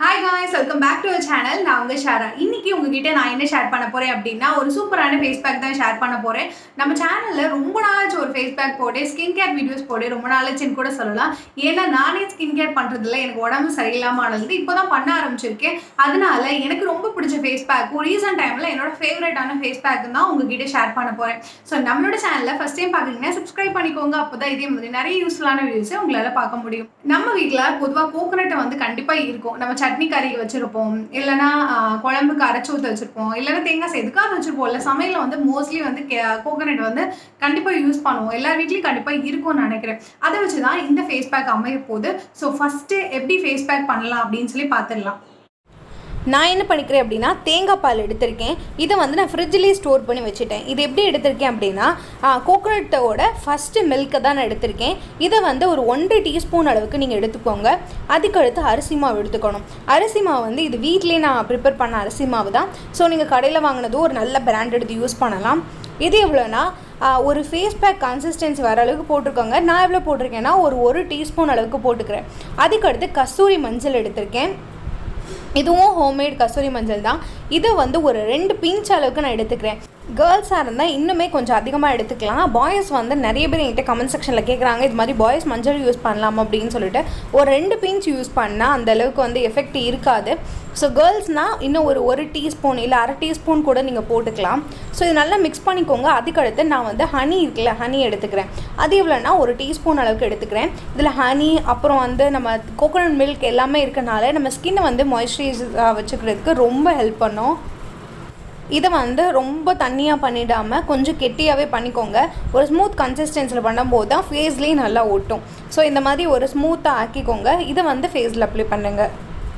hi guys welcome back to channel நான் உங்கள் ஷாரா இன்னைக்கு உங்ககிட்ட நான் என்ன ஷேர் பண்ண போறேன் அப்படின்னா ஒரு சூப்பரான ஃபேஸ் பேக் தான் ஷேர் பண்ண போறேன் நம்ம சேனல்ல ரொம்ப நாளாச்சு ஒரு ஃபேஸ் பேக் போட்டு ஸ்கின் கேர் வீடியோஸ் போட்டு ரொம்ப நாளாச்சுன்னு கூட சொல்லலாம் ஏன்னா நானே ஸ்கின் கேர் பண்றதுல எனக்கு உடம்பு சரியில்லாம ஆனது இப்போ தான் பண்ண ஆரம்பிச்சிருக்கேன் அதனால எனக்கு ரொம்ப பிடிச்ச ஃபேஸ் பேக் ரீசன்ட் டைம்ல என்னோட ஃபேவரட்டான ஃபேஸ் பேக் தான் உங்ககிட்ட ஷேர் பண்ண போறேன் ஸோ நம்மளோட சேனல்ல ஃபர்ஸ்ட் டைம் பார்க்குறீங்கன்னா சப்ஸ்கிரைப் பண்ணிக்கோங்க அப்பதான் இதே மாதிரி நிறைய யூஸ்ஃபுல்லான வீடியோஸை உங்களால பார்க்க முடியும் நம்ம வீட்டில் பொதுவாக கோகனட்டை வந்து கண்டிப்பாக இருக்கும் நம்ம சட்னி கறி வச்சிருப்போம் இல்லைன்னா ஆஹ், குழம்புக்கு அரைச்சி ஊற்ற வச்சிருப்போம் இல்லைன்னா தேங்காய் சேர்த்துக்காக வச்சிருப்போம் இல்லை சமையலில் வந்து மோஸ்ட்லி வந்து கோகனட் வந்து கண்டிப்பாக யூஸ் பண்ணுவோம் எல்லார் வீட்லேயும் கண்டிப்பாக இருக்கும்னு நினைக்கிறேன் அதை வச்சு தான் இந்த ஃபேஸ் பேக் அமைய போகுது ஸோ ஃபஸ்ட்டு எப்படி ஃபேஸ் பேக் பண்ணலாம் அப்படின்னு சொல்லி பார்த்துடலாம் நான் என்ன பண்ணிக்கிறேன் அப்படின்னா தேங்காய் பால் எடுத்திருக்கேன் இதை வந்து நான் ஃப்ரிட்ஜ்லேயே ஸ்டோர் பண்ணி வச்சுட்டேன் இது எப்படி எடுத்திருக்கேன் அப்படின்னா கோகோனட்டோட ஃபஸ்ட்டு மில்க்கை தான் நான் எடுத்திருக்கேன் இதை வந்து ஒரு ஒன்றரை டீஸ்பூன் அளவுக்கு நீங்கள் எடுத்துக்கோங்க அதுக்கடுத்து அரிசி மாவு எடுத்துக்கணும் அரிசி மாவு வந்து இது வீட்டிலே நான் ப்ரிப்பேர் பண்ண அரிசி மாவு தான் ஸோ நீங்கள் கடையில் வாங்கினதும் ஒரு நல்ல பிராண்ட் எடுத்து யூஸ் பண்ணலாம் இது எவ்வளோனா ஆ, ஒரு ஃபேஸ் பேக் கன்சிஸ்டன்சி வர அளவுக்கு போட்டிருக்கோங்க நான் எவ்வளோ போட்டிருக்கேன்னா ஒரு ஒரு டீஸ்பூன் அளவுக்கு போட்டுக்கிறேன் அதுக்கடுத்து கஸ்தூரி மஞ்சள் எடுத்திருக்கேன் இதுவும் ஹோம்மேட் கஸ்தூரி மஞ்சள் தான் இதை வந்து ஒரு ரெண்டு பிஞ்ச் அளவுக்கு நான் எடுத்துக்கிறேன் கேர்ள்ஸாக இருந்தால் இன்னுமே கொஞ்சம் அதிகமாக எடுத்துக்கலாம் பாய்ஸ் வந்து நிறைய பேர் என்கிட்ட கமெண்ட் செக்ஷனில் கேட்குறாங்க இது மாதிரி பாய்ஸ் மஞ்சள் யூஸ் பண்ணலாம் அப்படின்னு சொல்லிட்டு ஒரு ரெண்டு பிஞ்ச் யூஸ் பண்ணால் அந்த அளவுக்கு வந்து எஃபெக்ட் இருக்காது ஸோ கேர்ள்ஸ்னால் இன்னும் ஒரு ஒரு டீஸ்பூன் இல்லை அரை டீஸ்பூன் கூட நீங்கள் போட்டுக்கலாம் ஸோ இது நல்லா மிக்ஸ் பண்ணிக்கோங்க அதுக்கடுத்து நான் வந்து ஹனி இருக்குல்ல ஹனி எடுத்துக்கிறேன் அது எவ்வளோனா ஒரு டீஸ்பூன் அளவுக்கு எடுத்துக்கிறேன் இதில் ஹனி அப்புறம் வந்து நம்ம கோகோனட் மில்க் எல்லாமே இருக்கனால நம்ம ஸ்கின்னை வந்து மாய்ஸ்சரைஸ் வச்சுக்கிறதுக்கு ரொம்ப ஹெல்ப் பண்ணும் இதை வந்து ரொம்ப தண்ணியாக பண்ணிடாமல் கொஞ்சம் கெட்டியாகவே பண்ணிக்கோங்க ஒரு ஸ்மூத் கன்சிஸ்டன்சியில் பண்ணும்போது தான் ஃபேஸ்லேயும் நல்லா ஒட்டும் ஸோ இந்த மாதிரி ஒரு ஸ்மூத்தாக ஆக்கிக்கோங்க இதை வந்து ஃபேஸில் அப்ளை பண்ணுங்கள்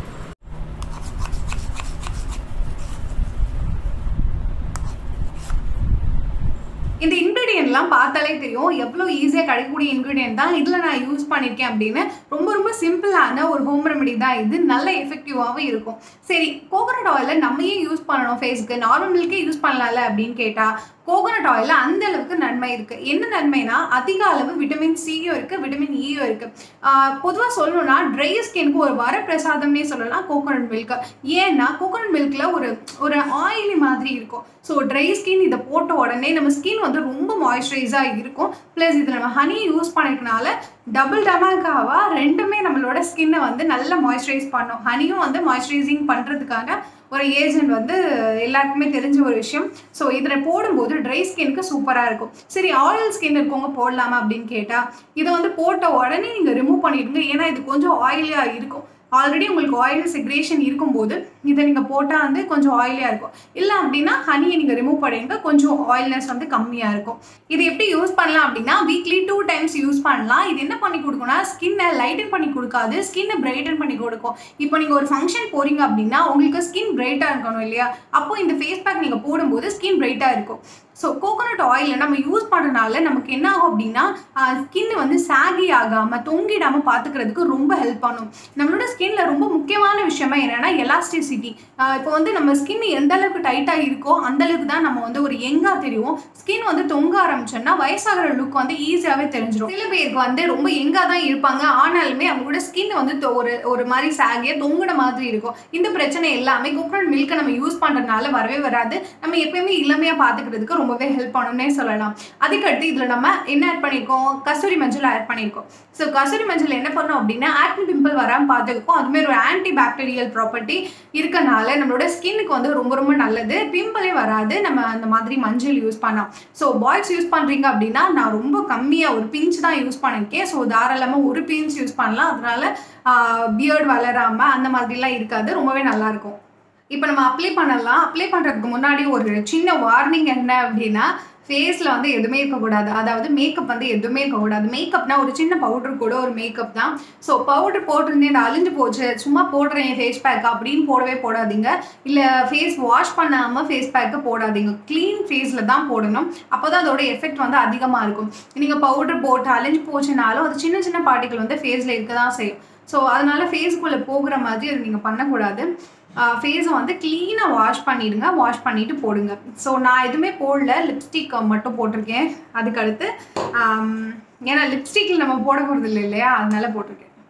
இந்த இன்க்ரீடியன்ட்லாம் பார்த்தாலே தெரியும் எவ்வளோ ஈஸியாக கிடைக்கக்கூடிய இன்க்ரீடியன்ட் தான் இதில் நான் யூஸ் பண்ணியிருக்கேன் அப்படின்னு ரொம்ப ரொம்ப சிம்பிளான ஒரு ஹோம் ரெமெடி தான் இது நல்ல எஃபெக்டிவாகவும் இருக்கும் சரி கோகனட் ஆயிலை நம்ம ஏன் யூஸ் பண்ணணும் ஃபேஸ்க்கு நார்மல் மில்கே யூஸ் பண்ணலாம்ல அப்படின்னு கேட்டால் கோகனட் ஆயிலில் அந்த அளவுக்கு நன்மை இருக்குது என்ன நன்மைனா அதிக அளவு விட்டமின் சியும் இருக்குது விட்டமின் ஈயும் இருக்குது பொதுவாக சொல்லணும்னா ட்ரை ஸ்கின்க்கு ஒரு வரப்பிரசாதம்னே சொல்லலாம் கோகனட் மில்க் ஏன்னா கோகனட் மில்கில் ஒரு ஒரு ஆயிலி மாதிரி இருக்கும் ஸோ ட்ரை ஸ்கின் இதை போட்ட உடனே நம்ம ஸ்கின் வந்து ரொம்ப மாய்ஸ்சரைஸாக இருக்கும் ப்ளஸ் இதில் நம்ம ஹனி யூஸ் பண்ணிக்கனால டபுள் டமாக்காவா ரெண்டுமே நம்மளோட ஸ்கின்னை வந்து நல்லா மாய்ஸ்சரைஸ் பண்ணும் ஹனியும் வந்து மாய்ஸ்சரைசிங் பண்ணுறதுக்கான ஒரு ஏஜென்ட் வந்து எல்லாருக்குமே தெரிஞ்ச ஒரு விஷயம் ஸோ இதில் போடும்போது ட்ரை ஸ்கின்க்கு சூப்பராக இருக்கும் சரி ஆயில் ஸ்கின் இருக்கவங்க போடலாமா அப்படின்னு கேட்டால் இதை வந்து போட்ட உடனே நீங்கள் ரிமூவ் பண்ணிடுங்க ஏன்னா இது கொஞ்சம் ஆயிலியாக இருக்கும் ஆல்ரெடி உங்களுக்கு ஆயில் செக்ரேஷன் இருக்கும்போது இதை நீங்கள் போட்டால் வந்து கொஞ்சம் ஆயிலியாக இருக்கும் இல்லை அப்படின்னா ஹனியை நீங்கள் ரிமூவ் பண்ணிடுங்க கொஞ்சம் ஆயில்னஸ் வந்து கம்மியாக இருக்கும் இது எப்படி யூஸ் பண்ணலாம் அப்படின்னா வீக்லி டூ டைம்ஸ் யூஸ் பண்ணலாம் இது என்ன பண்ணி கொடுக்கும்னா ஸ்கின்னை லைட்டன் பண்ணி கொடுக்காது ஸ்கின்னை பிரைட்டன் பண்ணி கொடுக்கும் இப்போ நீங்கள் ஒரு ஃபங்க்ஷன் போகிறீங்க அப்படின்னா உங்களுக்கு ஸ்கின் பிரைட்டாக இருக்கணும் இல்லையா அப்போ இந்த ஃபேஸ் பேக் நீங்கள் போடும்போது ஸ்கின் பிரைட்டாக இருக்கும் ஸோ கோகோனட் ஆயிலை நம்ம யூஸ் பண்ணுறதுனால நமக்கு என்ன ஆகும் அப்படின்னா ஸ்கின் வந்து சாகி ஆகாமல் தொங்கிடாமல் பார்த்துக்கிறதுக்கு ரொம்ப ஹெல்ப் பண்ணும் நம்மளோட ஸ்கின்ல ரொம்ப முக்கியமான விஷயமா என்னன்னா எலாஸ்டிசிட்டி இப்போ வந்து நம்ம ஸ்கின் எந்த அளவுக்கு டைட்டாக இருக்கோ அந்த அளவுக்கு தான் நம்ம வந்து ஒரு யங்காக தெரியும் ஸ்கின் வந்து தொங்க ஆரம்பிச்சோன்னா வயசாகிற லுக் வந்து ஈஸியாகவே தெரிஞ்சிடும் சில பேருக்கு வந்து ரொம்ப யங்காக தான் இருப்பாங்க ஆனாலுமே அவங்களோட ஸ்கின் வந்து தொ- ஒரு ஒரு மாதிரி சாகியாக தொங்குன மாதிரி இருக்கும் இந்த பிரச்சனை எல்லாமே கோகோனட் மில்கை நம்ம யூஸ் பண்ணுறதுனால வரவே வராது நம்ம எப்பயுமே இளமையாக பார்த்துக்கிறதுக்கு ரொம்பவே ஹெல்ப் பண்ணும்னே சொல்லலாம் அதுக்கடுத்து இதில் நம்ம என்ன ஆட் பண்ணியிருக்கோம் கஸ்தூரி மஞ்சள் ஆட் பண்ணியிருக்கோம் ஸோ கஸ்தூரி மஞ்சள் என்ன பண்ணோம் அப்படின்னா ஆக்னி பிம்பிள் வராமல் பார்த்துருக்கோம் அதுமாரி ஒரு ஆன்டி பாக்டீரியல் ப்ராப்பர்ட்டி இருக்கனால நம்மளோட ஸ்கின்னுக்கு வந்து ரொம்ப ரொம்ப நல்லது பிம்பிளே வராது நம்ம அந்த மாதிரி மஞ்சள் யூஸ் பண்ணலாம் ஸோ பாய்ஸ் யூஸ் பண்ணுறீங்க அப்படின்னா நான் ரொம்ப கம்மியாக ஒரு பிஞ்ச் தான் யூஸ் பண்ணியிருக்கேன் ஸோ தாராளமாக ஒரு பிஞ்ச் யூஸ் பண்ணலாம் அதனால பியர்ட் வளராமல் அந்த மாதிரிலாம் இருக்காது ரொம்பவே நல்லாயிருக்கும் இப்போ நம்ம அப்ளை பண்ணலாம் அப்ளை பண்ணுறதுக்கு முன்னாடி ஒரு சின்ன வார்னிங் என்ன அப்படின்னா ஃபேஸில் வந்து எதுவுமே இருக்கக்கூடாது அதாவது மேக்கப் வந்து எதுவுமே இருக்கக்கூடாது மேக்கப்னா ஒரு சின்ன பவுடர் கூட ஒரு மேக்கப் தான் ஸோ பவுடர் போட்டிருந்தேன் இது அழிஞ்சு போச்சு சும்மா போடுறேன் ஃபேஸ் பேக் அப்படின்னு போடவே போடாதீங்க இல்லை ஃபேஸ் வாஷ் பண்ணாமல் ஃபேஸ் பேக்கு போடாதீங்க க்ளீன் ஃபேஸில் தான் போடணும் அப்போ தான் அதோட எஃபெக்ட் வந்து அதிகமாக இருக்கும் நீங்கள் பவுடர் போட்டு அழிஞ்சு போச்சுனாலும் அது சின்ன சின்ன பார்ட்டிகள் வந்து ஃபேஸில் இருக்க தான் செய்யும் ஸோ அதனால ஃபேஸ்க்குள்ளே போகிற மாதிரி அது நீங்கள் பண்ணக்கூடாது ஃபேஸை வந்து க்ளீனாக வாஷ் பண்ணிடுங்க வாஷ் பண்ணிவிட்டு போடுங்க ஸோ நான் எதுவுமே போடல லிப்ஸ்டிக் மட்டும் போட்டிருக்கேன் அதுக்கடுத்து ஆம், ஏன்னா லிப்ஸ்டிக்கில் நம்ம போட போகிறது இல்லை இல்லையா அதனால போட்டிருக்கேன்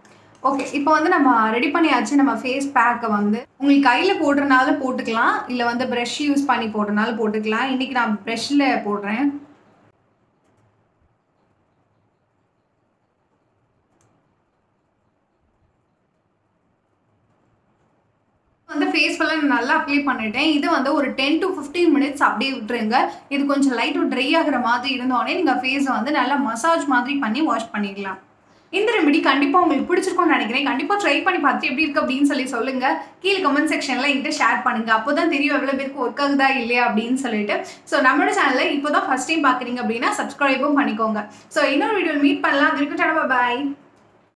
ஓகே இப்போ வந்து நம்ம ரெடி பண்ணியாச்சு நம்ம ஃபேஸ் பேக்கை வந்து உங்களுக்கு கையில் போடுறனால போட்டுக்கலாம் இல்லை வந்து ப்ரஷ் யூஸ் பண்ணி போடுறனால போட்டுக்கலாம் இன்னைக்கு நான் ப்ரஷ்ல போடுறேன் வந்து ஃபேஸ் ஃபுல்லாக நான் நல்லா அப்ளை பண்ணிட்டேன் இது வந்து ஒரு டென் டு ஃபிஃப்டீன் மினிட்ஸ் அப்படியே விட்டுருங்க இது கொஞ்சம் லைட்டாக ட்ரை ஆகிற மாதிரி இருந்தோடனே நீங்கள் ஃபேஸை வந்து நல்லா மசாஜ் மாதிரி பண்ணி வாஷ் பண்ணிக்கலாம் இந்த ரெமெடி கண்டிப்பாக உங்களுக்கு பிடிச்சிருக்கும்னு நினைக்கிறேன் கண்டிப்பாக ட்ரை பண்ணி பார்த்து எப்படி இருக்கு அப்படின்னு சொல்லி சொல்லுங்க கீழே கமெண்ட் செக்ஷனில் என்கிட்ட ஷேர் பண்ணுங்க அப்போ தான் தெரியும் எவ்வளோ பேருக்கு ஒர்க் ஆகுதா இல்லையா அப்படின்னு சொல்லிட்டு ஸோ நம்மளோட சேனலில் இப்போ தான் ஃபஸ்ட் டைம் பார்க்குறீங்க அப்படின்னா சப்ஸ்கிரைபும் பண்ணிக்கோங்க ஸோ இன்னொரு வீடியோ மீட் பண்ணலாம் அது வரைக்கும் பாய்